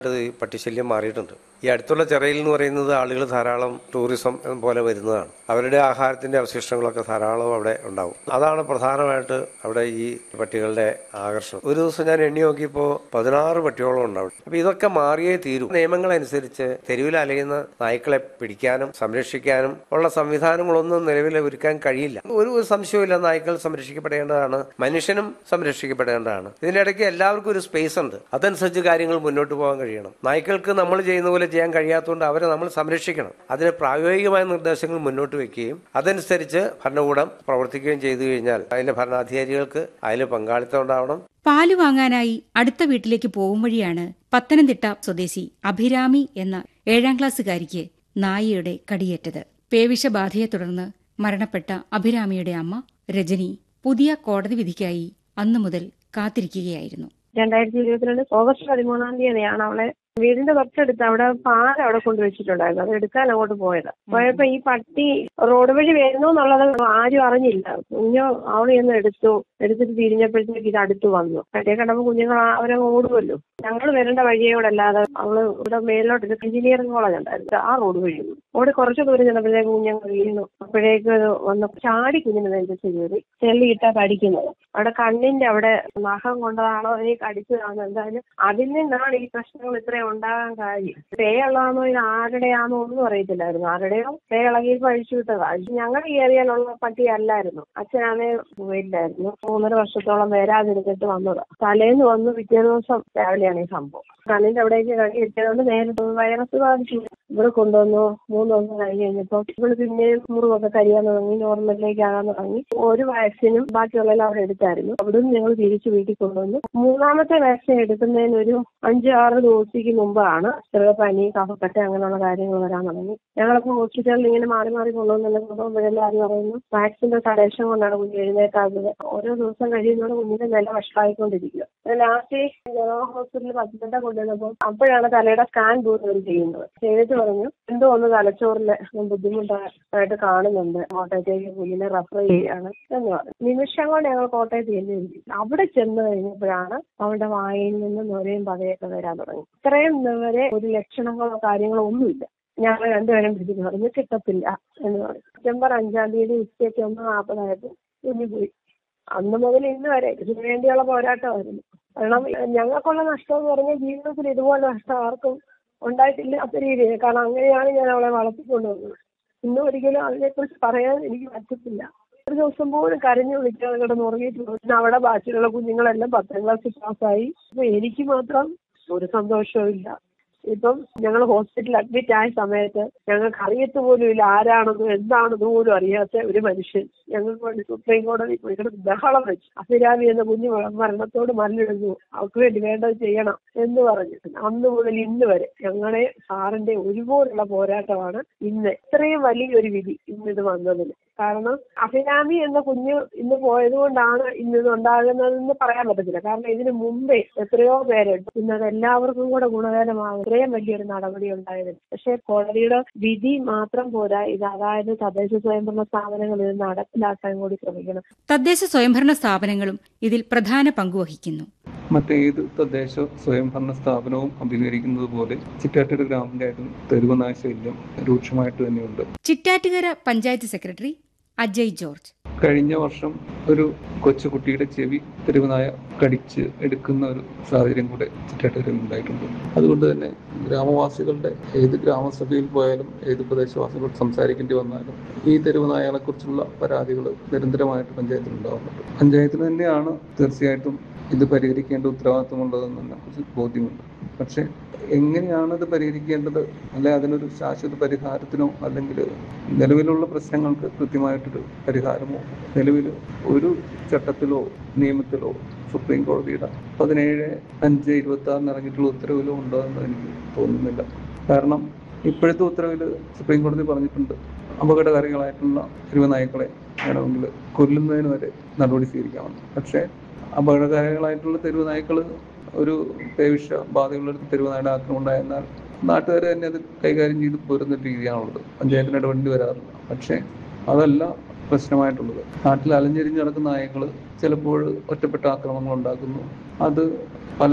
അത് ഈ പട്ടിശല്യം മാറിയിട്ടുണ്ട് ഈ അടുത്തുള്ള ചെറയിൽ എന്ന് പറയുന്നത് ആളുകൾ ധാരാളം ടൂറിസം പോലെ വരുന്നതാണ് അവരുടെ ആഹാരത്തിന്റെ അവശിഷ്ടങ്ങളൊക്കെ ധാരാളം അവിടെ ഉണ്ടാവും അതാണ് പ്രധാനമായിട്ട് അവിടെ ഈ പട്ടികളുടെ ആകർഷണം ഒരു ദിവസം ഞാൻ എണ്ണി നോക്കിയപ്പോൾ പതിനാറ് പട്ടിയോളം ഉണ്ടാവും അപ്പൊ ഇതൊക്കെ മാറിയേ തീരൂ നിയമങ്ങൾ അനുസരിച്ച് തെരുവിൽ അലയുന്ന നായ്ക്കളെ പിടിക്കാനും സംരക്ഷിക്കാനും ഉള്ള സംവിധാനങ്ങളൊന്നും നിലവിൽ ഒരുക്കാൻ കഴിയില്ല ഒരു സംശയവുമില്ല നായ്ക്കൾ സംരക്ഷിക്കപ്പെടേണ്ടതാണ് മനുഷ്യനും സംരക്ഷിക്കപ്പെടേണ്ടതാണ് ഇതിനിടയ്ക്ക് എല്ലാവർക്കും ഒരു സ്പേസ് ഉണ്ട് അതനുസരിച്ച് കാര്യങ്ങൾ മുന്നോട്ട് പോകാൻ കഴിയണം നായ്ക്കൾക്ക് നമ്മൾ ചെയ്യുന്ന പോലെ ചെയ്യാൻ കഴിയാത്തതുകൊണ്ട് അവരെ നമ്മൾ സംരക്ഷിക്കണം അതിന് പ്രായോഗികമായ നിർദ്ദേശങ്ങൾ മുന്നോട്ട് വെക്കുകയും അതനുസരിച്ച് ഭരണകൂടം പ്രവർത്തിക്കുകയും ചെയ്തു കഴിഞ്ഞാൽ അതിന്റെ ഭരണാധികാരികൾക്ക് അതിൽ പങ്കാളിത്തം ഉണ്ടാവണം പാല് വാങ്ങാനായി അടുത്ത വീട്ടിലേക്ക് പോകും വഴിയാണ് പത്തനംതിട്ട സ്വദേശി അഭിരാമി എന്ന ഏഴാം ക്ലാസ്സുകാരിക്ക് നായയുടെ കടിയേറ്റത് പേവിഷബാധയെ തുടർന്ന് മരണപ്പെട്ട അഭിരാമിയുടെ അമ്മ രജനി പുതിയ കോടതി വിധിക്കായി അന്നു മുതൽ കാത്തിരിക്കുകയായിരുന്നു രണ്ടായിരത്തി ഇരുപത്തിരണ്ട് ഓഗസ്റ്റ് പതിമൂന്നാം തീയതിയാണ് അവളെ വീടിന്റെ തൊട്ടടുത്ത് അവിടെ പാൽ അവിടെ കൊണ്ടുവച്ചിട്ടുണ്ടായിരുന്നു അത് എടുക്കാൻ അങ്ങോട്ട് പോയത് പോയപ്പോ ഈ പട്ടി റോഡ് വഴി വരുന്നു എന്നുള്ളത് ആരും അറിഞ്ഞില്ല കുഞ്ഞു അവിടെ ഒന്ന് എടുത്തു എടുത്തിട്ട് തിരിഞ്ഞപ്പോഴത്തേക്ക് ഇത് അടുത്ത് വന്നു പട്ടിയെ കണ്ടപ്പോ കുഞ്ഞുങ്ങൾ ആ- അവരങ്ങ് ഓടുമല്ലോ ഞങ്ങൾ വരേണ്ട വഴിയോടല്ലാതെ അവള് ഇവിടെ മേലോട്ട് ഒരു എഞ്ചിനീയറിംഗ് കോളേജ് ഉണ്ടായിരുന്നു ആ റോഡ് വഴി വന്നു. ഓടി കുറച്ച് ദൂരം ചെന്നപ്പോഴത്തേക്ക് കുഞ്ഞുങ്ങൾ വീണു അപ്പോഴേക്ക് അത് വന്ന് ചാടി കുഞ്ഞിന് നെഞ്ചത്ത് കയറി ചെള്ളിയിട്ടാ കടിക്കുന്നത് അവിടെ കണ്ണിന്റെ അവിടെ നഖം കൊണ്ടതാണോ ഈ കടിച്ചതാണോ എന്തായാലും അതിൽ നിന്നാണ് ഈ പ്രശ്നങ്ങൾ ഇത്രയും ഉണ്ടാകാൻ കാര്യം പേ ഉള്ളതാണോ ഇത് ആരുടെയാണോ ഒന്നും അറിയത്തില്ലായിരുന്നു ആരുടെയോ പേ ഇളകിയപ്പോ അഴിച്ചു വിട്ടതാ ഞങ്ങളുടെ ഈ ഏരിയയിലുള്ള പട്ടി അല്ലായിരുന്നു അച്ഛനാണെ പോയില്ലായിരുന്നു മൂന്നര വർഷത്തോളം വരാതിരുന്നിട്ട് വന്നതാ തലേന്ന് വന്ന് പിറ്റേ ദിവസം രാവിലെയാണ് ഈ സംഭവം കണ്ണിന്റെ അവിടേക്ക് കടി കിട്ടിയതുകൊണ്ട് നേരിട്ട് വൈറസ് ബാധിച്ചു ഇവിടെ കൊണ്ടുവന്നു മൂന്ന് ദിവസം കഴിഞ്ഞ് കഴിഞ്ഞപ്പോ ഇവള് പിന്നെയും മുറിവൊക്കെ കരിയാൻ തുടങ്ങി നോർമലിലേക്ക് ആകാൻ തുടങ്ങി ഒരു വാക്സിനും ബാക്കിയുള്ളതെല്ലാം അവിടെ എടുത്തായിരുന്നു അവിടുന്ന് ഞങ്ങൾ തിരിച്ചു വീട്ടിൽ കൊണ്ടുവന്നു മൂന്നാമത്തെ വാക്സിൻ എടുക്കുന്നതിന് ഒരു അഞ്ച് ആറ് ദിവസത്തേക്ക് മുമ്പാണ് ചെറിയ പനി കഫക്കെട്ട് അങ്ങനെയുള്ള കാര്യങ്ങൾ വരാൻ തുടങ്ങി ഞങ്ങളപ്പോ ഹോസ്പിറ്റലിൽ ഇങ്ങനെ മാറി മാറി കൊണ്ടുവന്നെല്ലാം കൊണ്ടുപോകുമ്പോഴെല്ലാവരും പറയുന്നു വാക്സിന്റെ തടേശം കൊണ്ടാണ് കുഞ്ഞ് എഴുന്നേക്കാത്തത് ഓരോ ദിവസം കഴിയുന്നതോടെ കുഞ്ഞിന്റെ നില വഷളായിക്കൊണ്ടിരിക്കുക ലാസ്റ്റ് ജനറൽ ഹോസ്പിറ്റലിൽ പത്തനംതിട്ട കൊണ്ടുവന്നപ്പോൾ അപ്പോഴാണ് തലയുടെ സ്കാൻ പോലും അവർ ചെയ്യുന്നത് ചെയ്തിട്ട് പറഞ്ഞു എന്തോ ഒന്ന് തലച്ചോറില് ബുദ്ധിമുട്ടായിട്ട് കാണുന്നുണ്ട് കോട്ടയത്തേക്ക് കുഞ്ഞിനെ റെഫർ ചെയ്യുകയാണ് എന്ന് പറഞ്ഞു നിമിഷം കൊണ്ട് ഞങ്ങൾ കോട്ടയത്ത് ചെന്നിരുന്നു അവിടെ ചെന്ന് കഴിഞ്ഞപ്പോഴാണ് അവളുടെ വായിൽ നിന്ന് നൊരയും പതയൊക്കെ വരാൻ തുടങ്ങി ഇത്രയും വരെ ഒരു ലക്ഷണങ്ങളോ കാര്യങ്ങളോ ഒന്നുമില്ല ഞങ്ങൾ രണ്ടുപേരും പിടിച്ചു പറഞ്ഞു കിട്ടത്തില്ല എന്ന് പറഞ്ഞു സെപ്റ്റംബർ അഞ്ചാം തീയതി ഉച്ചയ്ക്ക് ഒന്ന് നാൽപ്പതായപ്പോൾ കുഞ്ഞു പോയി അന്ന് മുതൽ ഇന്ന് വരെ ഇതിനു വേണ്ടിയുള്ള പോരാട്ടമായിരുന്നു കാരണം ഞങ്ങൾക്കുള്ള നഷ്ടം എന്ന് പറഞ്ഞാൽ ജീവിതത്തിൽ ഇതുപോലെ നഷ്ടം ആർക്കും ഉണ്ടായിട്ടില്ലാത്ത രീതിയിൽ കാരണം അങ്ങനെയാണ് ഞാൻ അവളെ വളർത്തിക്കൊണ്ടുവന്നത് ഇന്നും ഒരിക്കലും അതിനെക്കുറിച്ച് പറയാൻ എനിക്ക് പറ്റത്തില്ല ഒരു ദിവസം പോലും കരഞ്ഞു വിളിക്കാതെ കിടന്ന് ഉറങ്ങിയിട്ട് പിന്നെ അവിടെ ബാക്കിയുള്ള കുഞ്ഞുങ്ങളെല്ലാം പത്താം ക്ലാസ്സിൽ പാസ്സായി അപ്പൊ എനിക്ക് മാത്രം ഒരു സന്തോഷവും ഇല്ല ഇപ്പം ഞങ്ങൾ ഹോസ്പിറ്റലിൽ അഡ്മിറ്റ് ആയ സമയത്ത് ഞങ്ങൾക്ക് അറിയത്ത് പോലും ഇല്ല ആരാണെന്നും എന്താണെന്ന് പോലും അറിയാത്ത ഒരു മനുഷ്യൻ ഞങ്ങൾക്ക് വേണ്ടി സുപ്രീം കോടതി പോയി കിടന്ന് ബഹളം വെച്ചു അഭിരാമി എന്ന കുഞ്ഞു മരണത്തോട് മല്ലിടുന്നു അവർക്ക് വേണ്ടി വേണ്ടത് ചെയ്യണം എന്ന് പറഞ്ഞിട്ട് അന്ന് മുതൽ ഇന്ന് വരെ ഞങ്ങളെ സാറിന്റെ ഒരുപോലുള്ള പോരാട്ടമാണ് ഇന്ന് ഇത്രയും വലിയൊരു വിധി ഇന്നിത് വന്നതിന് കാരണം അഭിരാമി എന്ന കുഞ്ഞ് ഇന്ന് പോയത് കൊണ്ടാണ് ഇന്ന് ഇത് ഉണ്ടാകുന്നതെന്ന് പറയാൻ പറ്റത്തില്ല കാരണം ഇതിന് മുമ്പേ എത്രയോ പേരുണ്ട് ഇന്ന് അത് എല്ലാവർക്കും കൂടെ ഗുണകരമാകും ഇത്രയും വലിയൊരു നടപടി ഉണ്ടായതിന് പക്ഷേ കോടതിയുടെ വിധി മാത്രം പോരാ ഇത് അതായത് തദ്ദേശ സ്വയംഭരണ സ്ഥാപനങ്ങൾ ഇത് നടപ്പിലാക്കാൻ കൂടി ശ്രമിക്കണം തദ്ദേശ സ്വയംഭരണ സ്ഥാപനങ്ങളും ഇതിൽ പ്രധാന പങ്കുവഹിക്കുന്നു മറ്റേത് തദ്ദേശ സ്വയംഭരണ സ്ഥാപനവും അഭിമുഖീകരിക്കുന്നത് പോലെ ചിറ്റാറ്റൂർ ഗ്രാമപഞ്ചായത്തും തെരുവുനായ ശല്യം രൂക്ഷമായിട്ട് തന്നെയുണ്ട് ചിറ്റാറ്റുകര പഞ്ചായത്ത് സെക്രട്ടറി അജയ് ജോർജ് കഴിഞ്ഞ വർഷം ഒരു കൊച്ചുകുട്ടിയുടെ ചെവി തെരുവുനായ കടിച്ച് എടുക്കുന്ന ഒരു സാഹചര്യം കൂടെ ചിറ്റാറ്റൂരിൽ ഉണ്ടായിട്ടുണ്ട് അതുകൊണ്ട് തന്നെ ഗ്രാമവാസികളുടെ ഏത് ഗ്രാമസഭയിൽ പോയാലും ഏത് പ്രദേശവാസികളോട് സംസാരിക്കേണ്ടി വന്നാലും ഈ തെരുവുനായകളെ കുറിച്ചുള്ള പരാതികൾ നിരന്തരമായിട്ട് പഞ്ചായത്തിൽ ഉണ്ടാകുന്നുണ്ട് പഞ്ചായത്തിന് തന്നെയാണ് തീർച്ചയായിട്ടും ഇത് പരിഹരിക്കേണ്ട ഉത്തരവാദിത്വമുള്ളതെന്ന് നമുക്ക് ബോധ്യമുണ്ട് പക്ഷേ എങ്ങനെയാണ് ഇത് പരിഹരിക്കേണ്ടത് അല്ലെ അതിനൊരു ശാശ്വത പരിഹാരത്തിനോ അല്ലെങ്കിൽ നിലവിലുള്ള പ്രശ്നങ്ങൾക്ക് കൃത്യമായിട്ടൊരു പരിഹാരമോ നിലവിൽ ഒരു ചട്ടത്തിലോ നിയമത്തിലോ സുപ്രീം കോടതിയുടെ പതിനേഴ് അഞ്ച് ഇരുപത്തി ആറിന് ഇറങ്ങിയിട്ടുള്ള ഉത്തരവിലോ ഉണ്ടോ എന്ന് എനിക്ക് തോന്നുന്നില്ല കാരണം ഇപ്പോഴത്തെ ഉത്തരവിൽ സുപ്രീം കോടതി പറഞ്ഞിട്ടുണ്ട് അപകടകാരികളായിട്ടുള്ള തിരുവനായ്ക്കളെ വേണമെങ്കിൽ കൊല്ലുന്നതിന് വരെ നടപടി സ്വീകരിക്കാമെന്ന് പക്ഷേ അപകടകാരികളായിട്ടുള്ള തെരുവ് നായ്ക്കൾ ഒരു പേവിഷ ബാധയുള്ള തെരുവുനായുടെ ആക്രമണം ഉണ്ടായെന്നാൽ നാട്ടുകാർ തന്നെ അത് കൈകാര്യം ചെയ്ത് പോരുന്ന രീതിയാണുള്ളത് പഞ്ചായത്തിന് ഇടപെടേണ്ടി വരാറില്ല പക്ഷേ അതല്ല പ്രശ്നമായിട്ടുള്ളത് നാട്ടിൽ അലഞ്ഞെരിഞ്ഞ് നടക്കുന്ന നായകൾ ചിലപ്പോൾ ഒറ്റപ്പെട്ട ആക്രമണങ്ങൾ ഉണ്ടാക്കുന്നു അത് പല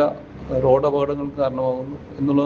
റോഡ് അപകടങ്ങൾക്ക് കാരണമാകുന്നു എന്നുള്ള